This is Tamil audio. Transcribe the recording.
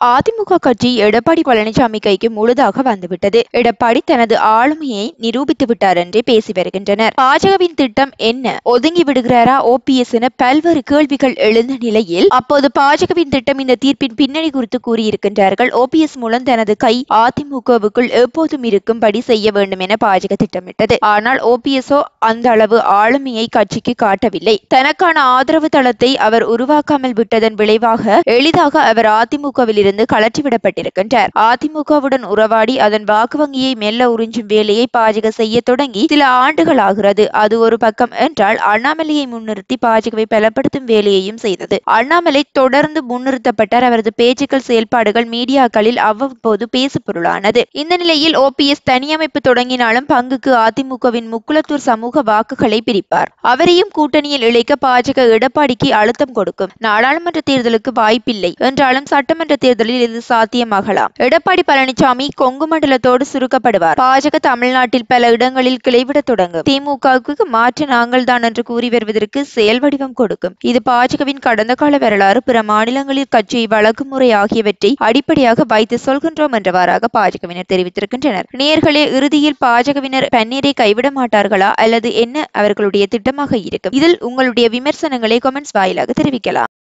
அதிமுக கட்சி எடப்பாடி பழனிசாமி கைக்கு முழுதாக வந்துவிட்டது எடப்பாடி தனது ஆளுமையை நிரூபித்து விட்டார் என்றே பேசி வருகின்றனர் பாஜகவின் திட்டம் என்ன ஒதுங்கி விடுகிறாரா ஓபிஎஸ் என பல்வேறு கேள்விகள் எழுந்த நிலையில் அப்போது பாஜகவின் திட்டம் இந்த தீர்ப்பின் பின்னணி குறித்து கூறியிருக்கின்றார்கள் ஓபிஎஸ் மூலம் தனது கை அதிமுகவுக்குள் எப்போதும் இருக்கும்படி செய்ய வேண்டும் என பாஜக திட்டமிட்டது ஆனால் ஓபிஎஸ்ஓ அந்த அளவு ஆளுமையை கட்சிக்கு காட்டவில்லை தனக்கான ஆதரவு தளத்தை அவர் உருவாக்காமல் விட்டதன் விளைவாக எளிதாக அவர் அதிமுகவில் இருந்து கலற்றிவிடப்பட்டிருக்கின்றார் அதிமுகவுடன் உறவாடி அதன் வாக்கு வங்கியை மெல்ல உறிஞ்சும் வேலையை பாஜக செய்ய தொடங்கி சில ஆண்டுகள் ஆகிறது அது ஒரு பக்கம் என்றால் அண்ணாமலையை முன்னிறுத்தி பாஜகவை பலப்படுத்தும் வேலையையும் செய்தது அண்ணாமலை தொடர்ந்து முன்னிறுத்தப்பட்டார் அவரது பேச்சுக்கள் செயல்பாடுகள் மீடியாக்களில் அவ்வப்போது பேசு பொருளானது இந்த நிலையில் ஓபிஎஸ் தனியமைப்பு தொடங்கினாலும் பங்குக்கு அதிமுகவின் முக்குளத்தூர் சமூக வாக்குகளை பிரிப்பார் அவரையும் கூட்டணியில் இழைக்க பாஜக எடப்பாடிக்கு அழுத்தம் கொடுக்கும் நாடாளுமன்ற தேர்தலுக்கு வாய்ப்பில்லை என்றாலும் சட்டமன்ற தேர்தலில் இது சாத்தியமாகலாம் எடப்பாடி பழனிசாமி கொங்கு மண்டலத்தோடு சுருக்கப்படுவார் பாஜக தமிழ்நாட்டில் பல இடங்களில் கிளைவிட தொடங்கும் திமுகவுக்கு மாற்று நாங்கள் தான் என்று கூறி வருவதற்கு செயல் வடிவம் கொடுக்கும் இது பாஜகவின் கடந்த கால வரலாறு பிற மாநிலங்களில் கட்சியை வழக்கு முறை ஆகியவற்றை அடிப்படையாக வைத்து சொல்கின்றோம் என்றவாறாக பாஜகவினர் தெரிவித்திருக்கின்றனர் நேர்களே இறுதியில் பாஜகவினர் பன்னீரை கைவிட மாட்டார்களா அல்லது என்ன அவர்களுடைய திட்டமாக இருக்கும் இதில் உங்களுடைய விமர்சனங்களை கமெண்ட்ஸ் வாயிலாக தெரிவிக்கலாம்